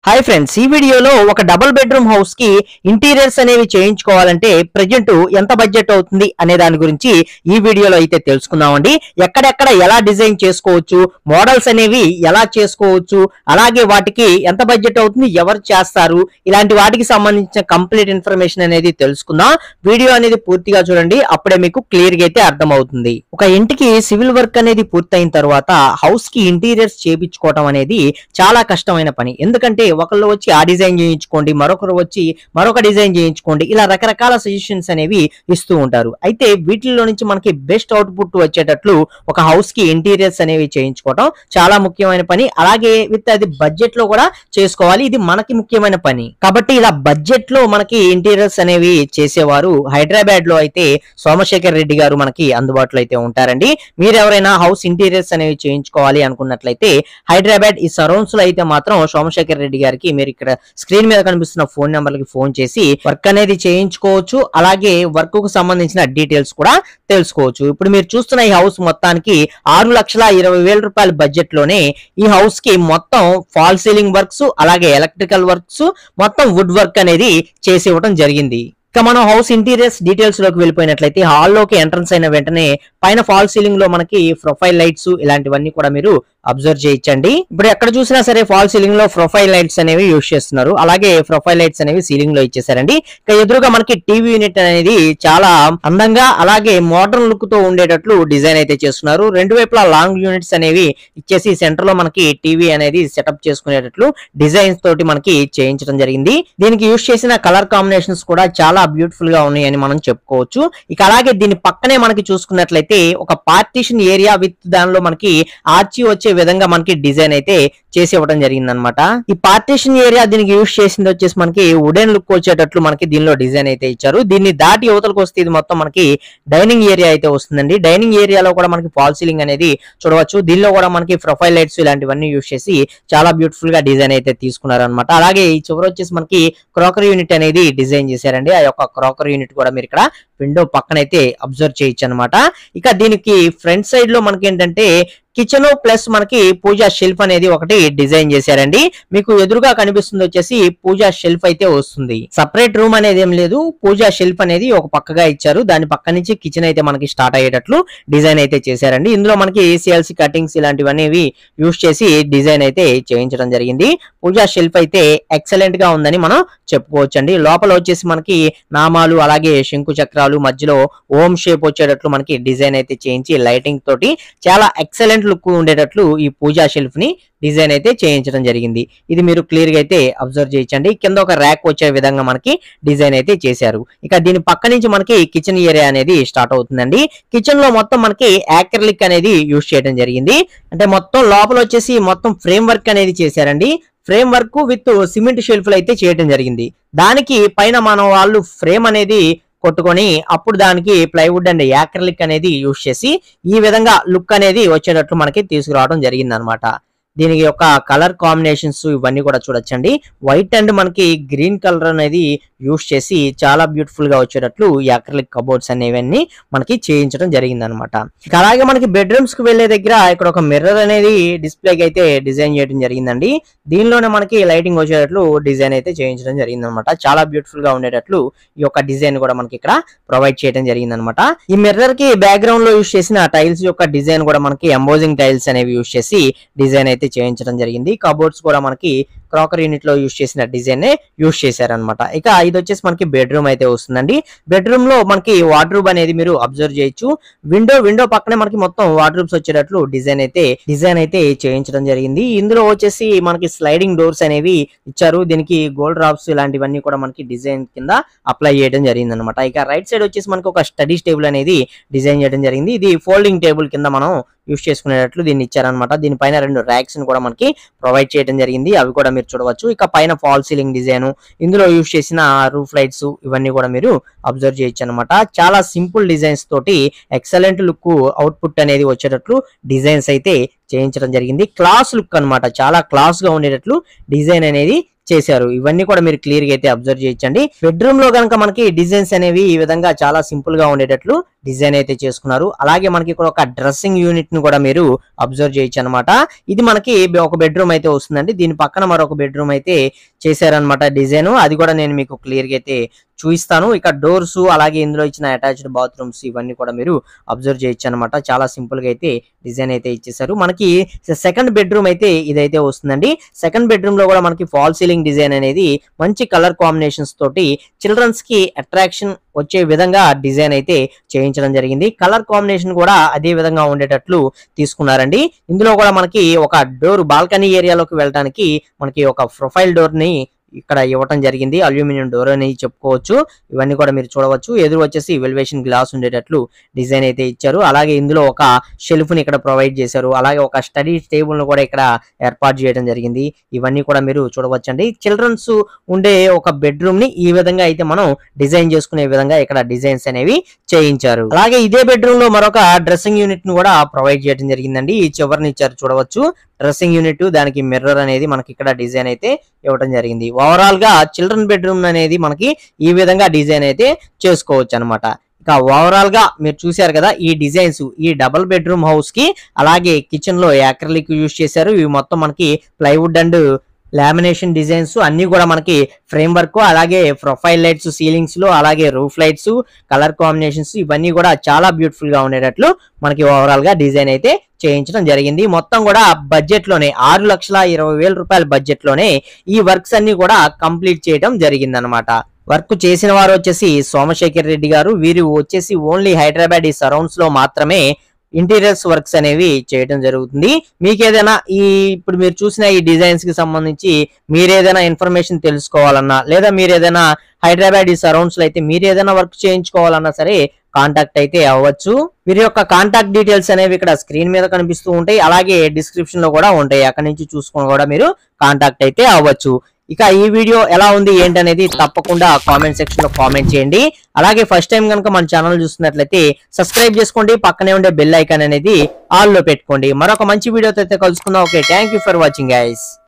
hi friends ఈ వీడియోలో ఒక డబుల్ బెడ్రూమ్ హౌస్ కి ఇంటీరియర్స్ అనేవి చేయించుకోవాలంటే ప్రజెంట్ ఎంత బడ్జెట్ అవుతుంది అనే దాని గురించి ఈ వీడియోలో అయితే తెలుసుకుందామండి ఎక్కడెక్కడ ఎలా డిజైన్ చేసుకోవచ్చు మోడల్స్ అనేవి ఎలా చేసుకోవచ్చు అలాగే వాటికి ఎంత బడ్జెట్ అవుతుంది ఎవరు చేస్తారు ఇలాంటి వాటికి సంబంధించిన కంప్లీట్ ఇన్ఫర్మేషన్ అనేది తెలుసుకుందాం వీడియో అనేది పూర్తిగా చూడండి అప్పుడే మీకు క్లియర్ గా అయితే అర్థమవుతుంది ఒక ఇంటికి సివిల్ వర్క్ అనేది పూర్తయిన తర్వాత హౌస్ కి ఇంటీరియర్స్ చేపించుకోవడం అనేది చాలా కష్టమైన పని ఎందుకంటే ఒకళ్ళు వచ్చి ఆ డిజైన్ చేయించుకోండి మరొకరు వచ్చి మరొక డిజైన్ చేయించుకోండి ఇలా రకరకాల సజెషన్స్ అనేవి ఇస్తూ ఉంటారు అయితే వీటిల్లో నుంచి మనకి బెస్ట్ అవుట్పుట్ వచ్చేటట్లు ఒక హౌస్ కి ఇంటీరియర్స్ అనేవి చేయించుకోవడం చాలా ముఖ్యమైన పని అలాగే విత్ అది బడ్జెట్ లో కూడా చేసుకోవాలి ఇది మనకి ముఖ్యమైన పని కాబట్టి ఇలా బడ్జెట్ లో మనకి ఇంటీరియర్స్ అనేవి చేసేవారు హైదరాబాద్ లో అయితే సోమశేఖర్ రెడ్డి గారు మనకి అందుబాటులో అయితే ఉంటారండి మీరు ఎవరైనా హౌస్ ఇంటీరియర్స్ అనేవి చేయించుకోవాలి అనుకున్నట్లయితే హైదరాబాద్ ఈ సరౌండ్స్ లో అయితే మాత్రం సోమశేఖర్ రెడ్డి గారికి మీరు ఇక్కడ స్క్రీన్ మీద కనిపిస్తున్న ఫోన్ నెంబర్లకి ఫోన్ చేసి వర్క్ అనేది చేయించుకోవచ్చు అలాగే వర్క్ కు సంబంధించిన డీటెయిల్స్ కూడా తెలుసుకోవచ్చు ఇప్పుడు మీరు చూస్తున్న ఈ హౌస్ మొత్తానికి ఆరు లక్షల ఇరవై వేల రూపాయల బడ్జెట్ లోనే ఈ హౌస్ కి మొత్తం ఫాల్ సీలింగ్ వర్క్స్ అలాగే ఎలక్ట్రికల్ వర్క్స్ మొత్తం వుడ్ వర్క్ అనేది చేసి ఇవ్వడం జరిగింది ఇక మనం హౌస్ ఇంటీరియర్స్ డీటెయిల్స్ లోకి వెళ్ళిపోయినట్లయితే హాల్లోకి ఎంట్రన్స్ అయిన వెంటనే పైన ఫాల్ సీలింగ్ లో మనకి ప్రొఫైల్ లైట్స్ ఇలాంటివన్నీ కూడా మీరు అబ్జర్వ్ చేయించండి ఇప్పుడు ఎక్కడ చూసినా సరే ఫాల్ సీలింగ్ లో ప్రొఫైల్ లైట్స్ అనేవి యూజ్ చేస్తున్నారు అలాగే ప్రొఫైల్ లైట్స్ అనేవి సీలింగ్ లో ఇచ్చేసారండి ఇక ఎదురుగా మనకి టీవీ యూనిట్ అనేది చాలా అందంగా అలాగే మోడర్న్ లుక్ తో ఉండేటట్లు డిజైన్ అయితే చేస్తున్నారు రెండు వైపులా లాంగ్ యూనిట్స్ అనేవి ఇచ్చేసి సెంటర్ లో మనకి టీవీ అనేది సెటప్ చేసుకునేటట్లు డిజైన్స్ తోటి మనకి చేయించడం జరిగింది దీనికి యూజ్ చేసిన కలర్ కాంబినేషన్స్ కూడా చాలా బ్యూటిఫుల్ గా ఉన్నాయని మనం చెప్పుకోవచ్చు ఇక అలాగే దీని పక్కనే మనకి చూసుకున్నట్లయితే ఒక పార్టీషన్ ఏరియా విత్ దానిలో మనకి ఆర్చి వచ్చే విధంగా మనకి డిజైన్ అయితే చేసి ఇవ్వడం జరిగింది అనమాట ఈ పార్టీషన్ ఏరియా దీనికి యూజ్ చేసింది వచ్చేసి మనకి వుడెన్ లుక్ వచ్చేటట్లు మనకి దీనిలో డిజైన్ అయితే ఇచ్చారు దీన్ని దాటి యువతలకు వస్తే ఇది మొత్తం మనకి డైనింగ్ ఏరియా అయితే వస్తుందండి డైనింగ్ ఏరియాలో కూడా మనకి ఫాల్ సీలింగ్ అనేది చూడవచ్చు దీనిలో కూడా మనకి ప్రొఫైల్ లైట్స్ ఇలాంటివన్నీ యూజ్ చేసి చాలా బ్యూటిఫుల్ గా డిజైన్ అయితే తీసుకున్నారు అనమాట అలాగే ఈ చివర వచ్చేసి మనకి క్రాకరీ యూనిట్ అనేది డిజైన్ చేశారండి ఆ యొక్క క్రాకరీ యూనిట్ కూడా మీరు ఇక్కడ విండో పక్కన అయితే అబ్జర్వ్ చేయొచ్చు అనమాట ఇక దీనికి ఫ్రంట్ సైడ్ లో మనకి ఏంటంటే కిచెన్ ప్లస్ మనకి పూజా షెల్ఫ్ అనేది ఒకటి డిజైన్ చేశారండి మీకు ఎదురుగా కనిపిస్తుంది వచ్చేసి పూజా షెల్ఫ్ అయితే వస్తుంది సపరేట్ రూమ్ అనేది ఏం లేదు పూజా షెల్ఫ్ అనేది ఒక పక్కగా ఇచ్చారు దాని పక్క నుంచి కిచెన్ అయితే మనకి స్టార్ట్ అయ్యేటట్లు డిజైన్ అయితే చేశారండి ఇందులో మనకి సిఎల్సి కటింగ్స్ ఇలాంటివన్నీ యూస్ చేసి డిజైన్ అయితే చేయించడం జరిగింది పూజా షెల్ఫ్ అయితే ఎక్సలెంట్ గా ఉందని మనం చెప్పుకోవచ్చు అండి లోపల వచ్చేసి మనకి నామాలు అలాగే శంకు చక్రాలు మధ్యలో ఓం షేప్ వచ్చేటట్లు మనకి డిజైన్ అయితే చేయించి లైటింగ్ తోటి చాలా ఎక్సలెంట్ లుక్ ఉండేటట్లు ఈ పూజా షెల్ఫ్ ని డిజైన్ అయితే చేయించడం జరిగింది ఇది మీరు క్లియర్ గా అయితే అబ్జర్వ్ చేయొచ్చండి కింద ఒక ర్యాక్ వచ్చే విధంగా మనకి డిజైన్ అయితే చేశారు ఇక దీని పక్క నుంచి మనకి కిచెన్ ఏరియా అనేది స్టార్ట్ అవుతుందండి కిచెన్ లో మొత్తం మనకి యాక్రలిక్ అనేది యూజ్ చేయడం జరిగింది అంటే మొత్తం లోపల వచ్చేసి మొత్తం ఫ్రేమ్ వర్క్ అనేది చేశారండి ఫ్రేమ్ వర్క్ విత్ సిమెంట్ షెల్ఫ్లు అయితే చేయడం జరిగింది దానికి పైన మన వాళ్ళు ఫ్రేమ్ అనేది కొట్టుకొని అప్పుడు దానికి ప్లైవుడ్ అండ్ యాక్రలిక్ అనేది యూజ్ చేసి ఈ విధంగా లుక్ అనేది వచ్చేటట్లు మనకి తీసుకురావడం జరిగింది అనమాట దీనికి యొక్క కలర్ కాంబినేషన్స్ ఇవన్నీ కూడా చూడొచ్చండి వైట్ అండ్ మనకి గ్రీన్ కలర్ అనేది యూజ్ చేసి చాలా బ్యూటిఫుల్ గా వచ్చేటట్లు ఈ అక్రలిక్ కబోర్డ్స్ అనేవన్నీ మనకి చేయించడం జరిగింది అనమాట అలాగే మనకి బెడ్రూమ్స్ కి వెళ్లే దగ్గర ఇక్కడ ఒక మిర్రర్ అనేది డిస్ప్లేకి అయితే డిజైన్ చేయడం జరిగింది దీనిలోనే మనకి లైటింగ్ వచ్చేటట్లు డిజైన్ అయితే చేయించడం జరిగింది అనమాట చాలా బ్యూటిఫుల్ గా ఉండేటట్లు ఈ యొక్క డిజైన్ కూడా మనకి ఇక్కడ ప్రొవైడ్ చేయడం జరిగింది అనమాట ఈ మిర్రర్ కి బ్యాక్గ్రౌండ్ లో యూజ్ చేసిన టైల్స్ యొక్క డిజైన్ కూడా మనకి ఎంబోజింగ్ టైల్స్ అనేవి యూజ్ చేసి డిజైన్ అయితే చేయించడం జరిగింది కబోర్డ్స్ కూడా మనకి క్రాకర్ యూనిట్ లో యూజ్ చేసిన డిజైన్ యూజ్ చేశారనమాట ఇక ఇది వచ్చేసి మనకి బెడ్రూమ్ అయితే వస్తుందండి బెడ్రూమ్ లో మనకి వార్డ్రూబ్ అనేది మీరు అబ్జర్వ్ చేయొచ్చు విండో విండో పక్కనే మనకి మొత్తం వార్డ్రూబ్స్ వచ్చేటట్లు డిజైన్ అయితే డిజైన్ అయితే చేయించడం జరిగింది ఇందులో వచ్చేసి మనకి స్లైడింగ్ డోర్స్ అనేవి ఇచ్చారు దీనికి గోల్డ్ డ్రాప్స్ ఇలాంటివన్నీ కూడా మనకి డిజైన్ కింద అప్లై చేయడం జరిగింది అనమాట ఇక రైట్ సైడ్ వచ్చేసి మనకి ఒక స్టడీస్ టేబుల్ అనేది డిజైన్ చేయడం జరిగింది ఇది ఫోల్డింగ్ టేబుల్ కింద మనం యూస్ చేసుకునేటట్లు దీన్ని ఇచ్చారనమాట దీనిపైన రెండు ర్యాక్స్ ని కూడా మనకి ప్రొవైడ్ చేయడం జరిగింది అవి కూడా మీరు చూడవచ్చు ఇక పైన ఫాల్ సీలింగ్ డిజైన్ ఇందులో యూస్ చేసిన రూఫ్ లైట్స్ ఇవన్నీ కూడా మీరు అబ్జర్వ్ చేయొచ్చు అనమాట చాలా సింపుల్ డిజైన్స్ తోటి ఎక్సలెంట్ లుక్ అవుట్పుట్ అనేది వచ్చేటట్లు డిజైన్స్ అయితే చేయించడం జరిగింది క్లాస్ లుక్ అన్నమాట చాలా క్లాస్ గా ఉండేటట్లు డిజైన్ అనేది చేశారు ఇవన్నీ కూడా మీరు క్లియర్ గా అయితే అబ్జర్వ్ చేయొచ్చండి బెడ్రూమ్ లో కనుక మనకి డిజైన్స్ అనేవి ఈ విధంగా చాలా సింపుల్ గా ఉండేటట్లు డిజైన్ అయితే చేసుకున్నారు అలాగే మనకి ఇక్కడ ఒక డ్రెస్సింగ్ యూనిట్ ని కూడా మీరు అబ్జర్వ్ చేయొచ్చు అనమాట ఇది మనకి ఒక బెడ్రూమ్ అయితే వస్తుందండి దీని పక్కన మరొక బెడ్రూమ్ అయితే చేశారనమాట డిజైన్ అది కూడా నేను మీకు క్లియర్ గా అయితే చూపిస్తాను ఇక్కడ డోర్స్ అలాగే ఇందులో ఇచ్చిన అటాచ్డ్ బాత్రూమ్స్ ఇవన్నీ కూడా మీరు అబ్జర్వ్ చేయొచ్చు అనమాట చాలా సింపుల్ గా అయితే డిజైన్ అయితే ఇచ్చేసారు మనకి సెకండ్ బెడ్రూమ్ అయితే ఇదైతే వస్తుందండి సెకండ్ బెడ్రూమ్ లో కూడా మనకి ఫాల్ సీలింగ్ డిజైన్ అనేది మంచి కలర్ కాంబినేషన్స్ తోటి చిల్డ్రన్స్ కి అట్రాక్షన్ వచ్చే విధంగా డిజైన్ అయితే చేయించడం జరిగింది కలర్ కాంబినేషన్ కూడా అదే విధంగా ఉండేటట్లు తీసుకున్నారండి ఇందులో కూడా మనకి ఒక డోర్ బాల్కనీ ఏరియాలోకి వెళ్ళడానికి మనకి ఒక ప్రొఫైల్ డోర్ ని ఇక్కడ ఇవ్వటం జరిగింది అల్యూమినియం డోర్ అని చెప్పుకోవచ్చు ఇవన్నీ కూడా మీరు చూడవచ్చు ఎదురు వచ్చేసి వెల్వేషన్ గ్లాస్ ఉండేటట్లు డిజైన్ అయితే ఇచ్చారు అలాగే ఇందులో ఒక షెల్ఫ్ ని ఇక్కడ ప్రొవైడ్ చేశారు అలాగే ఒక స్టడీ టేబుల్ ను కూడా ఇక్కడ ఏర్పాటు చేయడం జరిగింది ఇవన్నీ కూడా మీరు చూడవచ్చండి చిల్డ్రన్స్ ఉండే ఒక బెడ్రూమ్ ని ఈ విధంగా అయితే మనం డిజైన్ చేసుకునే విధంగా ఇక్కడ డిజైన్స్ అనేవి చేయించారు అలాగే ఇదే బెడ్రూమ్ లో మరొక డ్రెస్సింగ్ యూనిట్ ను కూడా ప్రొవైడ్ చేయడం జరిగిందండి ఈ చివరిని ఇచ్చారు చూడవచ్చు డ్రెస్సింగ్ యూనిట్ దానికి మిర్రర్ అనేది మనకి ఇక్కడ డిజైన్ అయితే ఇవ్వడం జరిగింది ఓవరాల్ గా చిల్డ్రన్ బెడ్రూమ్ అనేది మనకి ఈ విధంగా డిజైన్ అయితే చేసుకోవచ్చు అనమాట ఇక ఓవరాల్ గా మీరు చూశారు కదా ఈ డిజైన్స్ ఈ డబుల్ బెడ్రూమ్ హౌస్ కి అలాగే కిచెన్ లో యాక్రలిక్ యూజ్ చేశారు ఇవి మొత్తం మనకి ప్లైవుడ్ అండ్ లామినేషన్ డిజైన్స్ అన్ని కూడా మనకి ఫ్రేమ్ వర్క్ అలాగే ప్రొఫైల్ లైట్స్ సీలింగ్స్ లో అలాగే రూఫ్ లైట్స్ కలర్ కాంబినేషన్స్ ఇవన్నీ కూడా చాలా బ్యూటిఫుల్ గా ఉండేటట్లు మనకి ఓవరాల్ గా డిజైన్ అయితే చేయించడం జరిగింది మొత్తం కూడా బడ్జెట్ లోనే ఆరు లక్షల ఇరవై వేల రూపాయల బడ్జెట్ లోనే ఈ వర్క్స్ అన్ని కూడా కంప్లీట్ చేయడం జరిగింది అనమాట వర్క్ చేసిన వారు వచ్చేసి సోమశేఖర్ రెడ్డి గారు వీరు వచ్చేసి ఓన్లీ హైదరాబాద్ ఈ సరౌండ్స్ లో మాత్రమే ఇంటీరియర్స్ వర్క్స్ అనేవి చేయడం జరుగుతుంది మీకు ఏదైనా ఈ ఇప్పుడు మీరు చూసిన ఈ డిజైన్స్ కి సంబంధించి మీరు ఏదైనా ఇన్ఫర్మేషన్ తెలుసుకోవాలన్నా లేదా మీరు ఏదైనా హైదరాబాద్ ఈ సరౌండ్స్ లో అయితే మీరు ఏదైనా వర్క్ చేయించుకోవాలన్నా సరే కాంటాక్ట్ అయితే అవ్వచ్చు వీరి యొక్క కాంటాక్ట్ డీటెయిల్స్ అనేవి ఇక్కడ స్క్రీన్ మీద కనిపిస్తూ ఉంటాయి అలాగే డిస్క్రిప్షన్ లో కూడా ఉంటాయి అక్కడ నుంచి చూసుకొని కూడా మీరు కాంటాక్ట్ అయితే అవ్వచ్చు ఇక ఈ వీడియో ఎలా ఉంది ఏంటనేది తప్పకుండా కామెంట్ సెక్షన్ లో కామెంట్ చేయండి అలాగే ఫస్ట్ టైం కనుక మన ఛానల్ చూస్తున్నట్లయితే సబ్స్క్రైబ్ చేసుకోండి పక్కనే ఉండే బెల్ ఐకాన్ అనేది ఆల్ లో పెట్టుకోండి మరొక మంచి వీడియోతో అయితే కలుసుకుందాం okay thank you for watching guys